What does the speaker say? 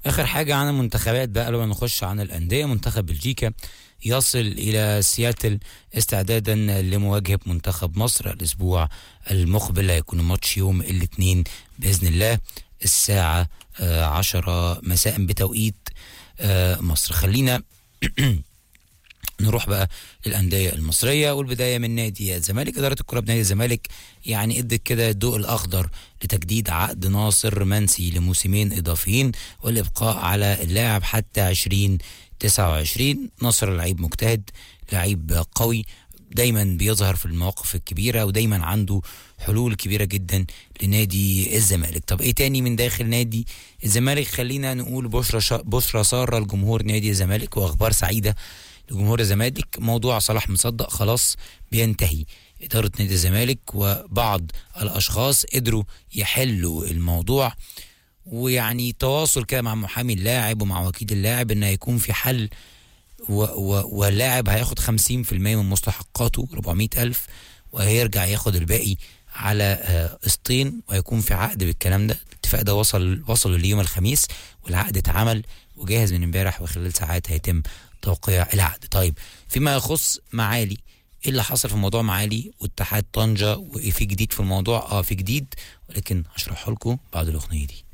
اخر حاجه عن المنتخبات بقى قبل ما نخش عن الانديه منتخب بلجيكا يصل الى سياتل استعدادا لمواجهه منتخب مصر الاسبوع المقبل هيكون الماتش يوم الاثنين باذن الله الساعه آه، عشرة مساء بتوقيت آه، مصر خلينا نروح بقى للانديه المصريه والبدايه من نادي الزمالك اداره الكره بنادي الزمالك يعني ادت كده الضوء الاخضر لتجديد عقد ناصر منسي لموسمين اضافيين والابقاء على اللاعب حتى 2029 ناصر لعيب مجتهد لعيب قوي دايما بيظهر في المواقف الكبيره ودايما عنده حلول كبيره جدا لنادي الزمالك طب ايه تاني من داخل نادي الزمالك خلينا نقول بشرى شا... بشرى ساره لجمهور نادي الزمالك واخبار سعيده لجمهور الزمالك موضوع صلاح مصدق خلاص بينتهي إدارة نادي الزمالك وبعض الأشخاص قدروا يحلوا الموضوع ويعني تواصل كده مع محامي اللاعب ومع وكيل اللاعب إن هيكون في حل و و واللاعب هياخد 50% من مستحقاته 400 ألف وهيرجع ياخد الباقي على آه، قسطين وهيكون في عقد بالكلام ده الاتفاق ده وصل وصلوا ليوم الخميس والعقد اتعمل وجاهز من امبارح وخلال ساعات هيتم توقيع العقد طيب فيما يخص معالي ايه اللي حصل في موضوع معالي واتحاد طنجة وايه في جديد في الموضوع اه في جديد ولكن هشرحه لكم بعد الاغنيه دي